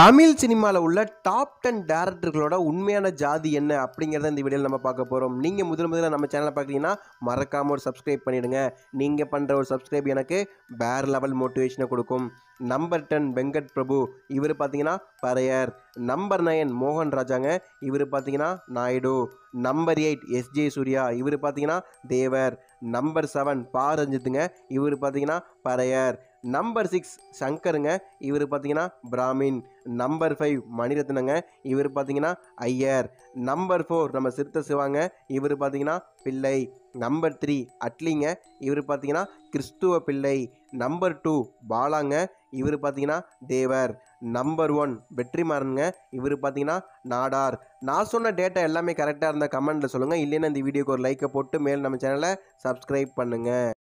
தமிழ் சினிமாவில் உள்ள top ten டேரக்டர்களோட உண்மையான ஜாதி என்ன அப்படிங்கிறத இந்த வீடியோவில் நம்ம பார்க்க போகிறோம் நீங்கள் முதல் முதல்ல நம்ம சேனலை பார்க்குறீங்கன்னா மறக்காமல் ஒரு சப்ஸ்கிரைப் பண்ணிவிடுங்க நீங்கள் பண்ணுற ஒரு சப்ஸ்கிரைப் எனக்கு வேறு லெவல் மோட்டிவேஷனை கொடுக்கும் நம்பர் டென் வெங்கட் பிரபு இவர் பார்த்தீங்கன்னா பறையர் நம்பர் நைன் மோகன் ராஜாங்க இவர் பார்த்தீங்கன்னா Naidu number eight SJ Suryah இவர் பார்த்தீங்கன்னா தேவர் நம்பர் செவன் பா ரஞ்சித்துங்க இவர் பார்த்தீங்கன்னா பறையர் நம்பர் சிக்ஸ் சங்கருங்க இவர் பார்த்தீங்கன்னா பிராமின் நம்பர் ஃபைவ் மணிரத்னங்க இவர் பார்த்தீங்கன்னா ஐயர் நம்பர் ஃபோர் நம்ம சிறுத்தை சிவாங்க இவர் பார்த்தீங்கன்னா பிள்ளை நம்பர் த்ரீ அட்லிங்க இவர் பார்த்தீங்கன்னா கிறிஸ்துவ பிள்ளை நம்பர் டூ பாலாங்க இவர் பார்த்தீங்கன்னா தேவர் நம்பர் ஒன் வெற்றிமாறனுங்க இவர் பார்த்தீங்கன்னா நாடார் நான் சொன்ன டேட்டா எல்லாமே கரெக்டாக இருந்தால் கமெண்ட்டில் சொல்லுங்கள் இல்லைன்னா இந்த வீடியோக்கு ஒரு லைக்கை போட்டு மேல் நம்ம சேனலை சப்ஸ்கிரைப் பண்ணுங்கள்